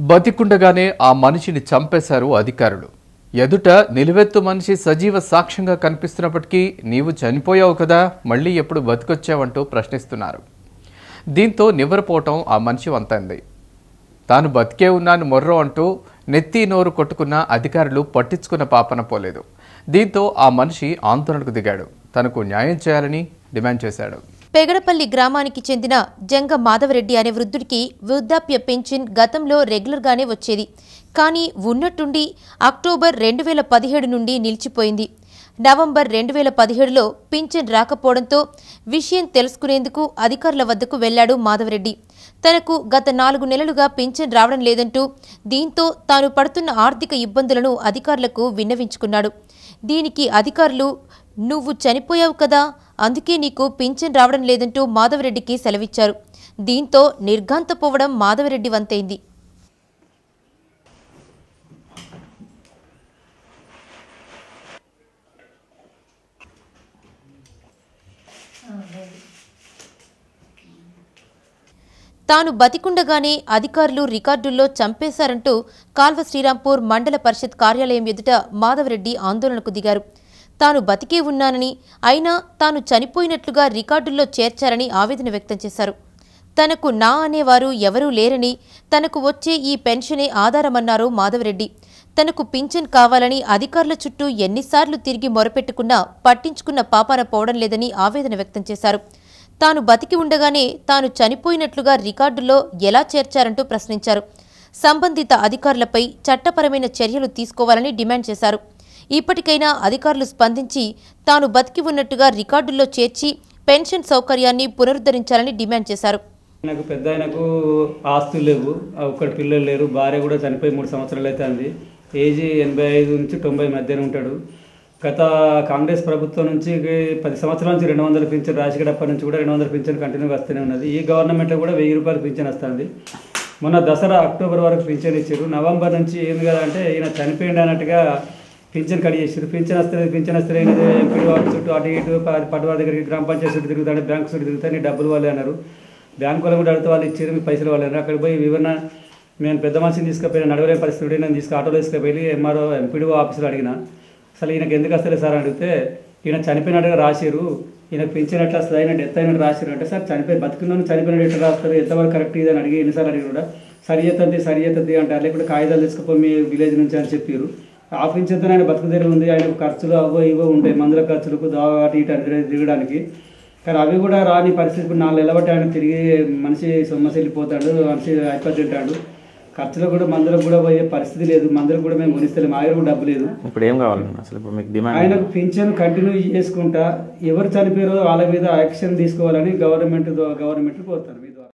బతికుండగానే ఆ మనిషిని చంపేశారు అధికారులు ఎదుట నిలువెత్తు మనిషి సజీవ సాక్ష్యంగా కనిపిస్తున్నప్పటికీ నీవు చనిపోయావు కదా మళ్ళీ ఎప్పుడు బతికొచ్చావంటూ ప్రశ్నిస్తున్నారు దీంతో నివ్వరపోవటం ఆ మనిషి వంతంది తాను బతికే ఉన్నాను మొర్రో అంటూ నెత్తి నోరు కొట్టుకున్న అధికారులు పట్టించుకున్న పాపన పోలేదు దీంతో ఆ మనిషి ఆందోళనకు దిగాడు తనకు న్యాయం చేయాలని డిమాండ్ చేశాడు పెగడపల్లి గ్రామానికి చెందిన జంగ మాధవరెడ్డి అనే వృద్ధుడికి వృద్ధాప్య పెన్షన్ గతంలో రెగ్యులర్గానే వచ్చేది కానీ ఉన్నట్టుండి అక్టోబర్ రెండు వేల పదిహేడు నుండి నిలిచిపోయింది నవంబర్ రెండు వేల పదిహేడులో పింఛన్ రాకపోవడంతో విషయం తెలుసుకునేందుకు అధికారుల వద్దకు వెళ్లాడు మాధవరెడ్డి తనకు గత నాలుగు నెలలుగా పింఛన్ రావడం లేదంటూ దీంతో తాను పడుతున్న ఆర్థిక ఇబ్బందులను అధికారులకు విన్నవించుకున్నాడు దీనికి అధికారులు నువ్వు చనిపోయావు కదా అందుకే నీకు పింఛన్ రావడం లేదంటూ మాధవరెడ్డికి సెలవిచ్చారు దీంతో నిర్ఘాంతపోవడం మాధవరెడ్డి వంతైంది తాను బతికుండగానే అధికారులు రికార్డుల్లో చంపేశారంటూ కాల్వ శ్రీరాంపూర్ మండల పరిషత్ కార్యాలయం ఎదుట మాధవరెడ్డి ఆందోళనకు దిగారు తాను బతికే ఉన్నానని అయినా తాను చనిపోయినట్లుగా రికార్డుల్లో చేర్చారని ఆవేదన వ్యక్తం చేశారు తనకు నా అనేవారు ఎవరూ లేరని తనకు వచ్చే ఈ పెన్షనే ఆధారమన్నారు మాధవరెడ్డి తనకు పింఛన్ కావాలని అధికారుల చుట్టూ ఎన్నిసార్లు తిరిగి మొరపెట్టుకున్నా పట్టించుకున్న పాపాన పోవడం లేదని ఆవేదన వ్యక్తం చేశారు తాను బతికి ఉండగానే తాను చనిపోయినట్లుగా రికార్డుల్లో ఎలా చేర్చారంటూ ప్రశ్నించారు సంబంధిత అధికారులపై చట్టపరమైన చర్యలు తీసుకోవాలని డిమాండ్ చేశారు ఇప్పటికైనా అధికారులు స్పందించి తాను బతికి ఉన్నట్టుగా రికార్డుల్లో చేర్చి పెన్షన్ సౌకర్యాన్ని పునరుద్ధరించాలని డిమాండ్ చేశారు నాకు పెద్ద ఆయనకు ఆస్తులు లేవు ఒక్కడి పిల్లలు లేరు భార్య కూడా చనిపోయి మూడు సంవత్సరాలు అవుతుంది ఏజ్ ఎనభై ఐదు నుంచి తొంభై మధ్యన ఉంటాడు గత కాంగ్రెస్ ప్రభుత్వం నుంచి పది సంవత్సరాల నుంచి రెండు వందల పింఛన్ రాజకీయప్పటి నుంచి కూడా రెండు వందల పింఛన్ కంటిన్యూగా వస్తూనే ఉన్నది ఈ గవర్నమెంట్లో కూడా వెయ్యి రూపాయలు పింఛన్ వస్తుంది మొన్న దసరా అక్టోబర్ వరకు పింఛన్ ఇచ్చారు నవంబర్ నుంచి ఏంది కదా అంటే ఈయన చనిపోయింది అన్నట్టుగా పింఛన్ కట్ చేసారు పింఛన్ వస్తుంది పింఛన్ వస్తుంది ఎంపీ ఆఫీస్ చుట్టూ అటు ఇటు ప- పట్టువారి దగ్గరికి గ్రామ పంచాయతీ చుట్టూ తిరుగుతాడు బ్యాంక్ చుట్టూ తిరుగుతాయి నీ డబ్బులు వాళ్ళే అన్నారు బ్యాంకు వాళ్ళు కూడా అడిగితే వాళ్ళు ఇచ్చారు మీకు పైసలు వాళ్ళు అన్నారు అక్కడికి పోయి వివరణ నేను పెద్ద మనిషిని తీసుకుపోయిన నడవలేని పరిస్థితి ఉంటే నేను తీసుకు ఆటోలో తీసుకుపోయి ఎంఆర్ఓ ఎంపీడీఓ ఆఫీసులో అడిగిన అసలు ఈయనకి ఎందుకు వస్తలేదు సార్ అని అడిగితే ఈయన చనిపోయినట్టుగా రాసిరు ఈయనకు పింఛన్ ఎట్లా వస్తుంది ఆయన డెత్ అయినట్టు రాసిరు అంటే సార్ చనిపోయి బతుకున్నాను చనిపోయినట్టు ఎట్లా రాస్తారు ఎంతవరకు కరెక్ట్ ఇది అని అడిగి ఎన్నిసార్లు అడిగి కూడా సరి ఎత్తంది సరి ఎత్తంది అంటారు లేకుంటే కాగితాలు తీసుకుపోయి మీ విలేజ్ నుంచి అని చెప్పారు ఆ పింఛన్తో ఆయన బతుకుదేరు ఉంది ఆయనకు ఖర్చులు అవో ఇవో ఉంటాయి మందుల ఖర్చులకు దావా అటు ఇటు అని తిరగ- తిరగడానికి కానీ అవి కూడా రాని పరిస్థితి ఇప్పుడు నాలుగు నెలల బట్టి ఆయన తిరిగి మనిషి సొమ్మసి వెళ్ళిపోతాడు మనిషి అయిపోయి తింటాడు ఖర్చులకు కూడా మందులకు కూడా పోయే పరిస్థితి లేదు మందులకు కూడా మేము కొనిస్తలేము ఆయన కూడా డబ్బు లేదు ఇప్పుడు ఏం కావాలన్నా అసలు ఇప్పుడు మీకు డిమాండ్ ఆయనకు పింఛన్ కంటిన్యూ చేసుకుంటా ఎవరు చనిపోయారో వాళ్ళ మీద యాక్షన్ తీసుకోవాలని గవర్నమెంట్ గవర్నమెంట్ కోరుతాను